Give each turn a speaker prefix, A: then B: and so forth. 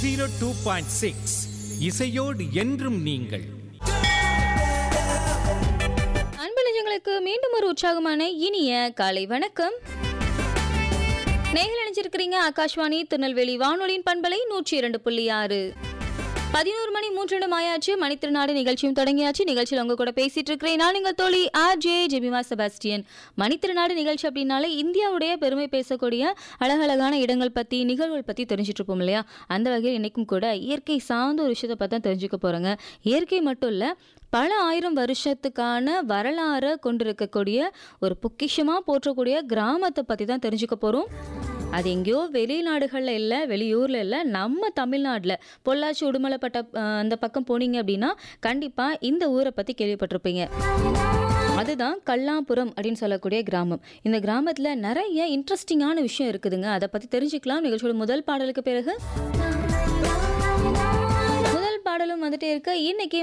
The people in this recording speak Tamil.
A: ஜீரோ டூ பாயிண்ட் சிக்ஸ் இசையோடு என்றும் நீங்கள்
B: அன்பு நெஞ்சங்களுக்கு மீண்டும் ஒரு உற்சாகமான இனிய காலை வணக்கம் நேயர்கள் நினைச்சிருக்கிறீங்க ஆகாஷ்வாணி திருநெல்வேலி வானொலியின் பண்பலை நூற்றி இரண்டு புள்ளி ஆறு பதினோரு மணி மூன்று நிமிடம் ஆயாச்சு மணித்திருநாடு நிகழ்ச்சியும் தொடங்கியாச்சு நிகழ்ச்சியில் உங்க கூட பேசிட்டு இருக்கிறேன் நான் நீங்கள் தோழி ஆர் ஜே ஜெபிமா செபாஸ்டியன் மணித்திருநாடு நிகழ்ச்சி அப்படின்னாலே இந்தியாவுடைய பெருமை பேசக்கூடிய அழகழகான இடங்கள் பற்றி நிகழ்வுகள் பற்றி தெரிஞ்சுட்டு இருப்போம் இல்லையா அந்த வகையில் இன்னைக்கும் கூட இயற்கை சார்ந்த ஒரு விஷயத்தை பற்றி தான் தெரிஞ்சுக்க போகிறோங்க இயற்கை மட்டும் இல்லை பல ஆயிரம் வருஷத்துக்கான வரலாறை கொண்டிருக்கக்கூடிய ஒரு பொக்கிஷமாக போற்றக்கூடிய கிராமத்தை பற்றி தான் தெரிஞ்சுக்க போகிறோம் அது எங்கேயோ வெளிநாடுகளில் இல்லை வெளியூரில் இல்லை நம்ம தமிழ்நாட்டில் பொள்ளாச்சி உடுமலைப்பட்ட அஹ், அந்த பக்கம் போனீங்க அப்படின்னா கண்டிப்பாக இந்த ஊரை பற்றி கேள்விப்பட்டிருப்பீங்க அதுதான் கல்லாபுரம் அப்படின்னு சொல்லக்கூடிய கிராமம் இந்த கிராமத்தில் நிறைய இன்ட்ரெஸ்டிங்கான விஷயம் இருக்குதுங்க அதை பற்றி தெரிஞ்சுக்கலாம் நிகழ்ச்சியோட முதல் பாடலுக்கு பிறகு முதல் பாடலும் வந்துட்டே இருக்க இன்னைக்கு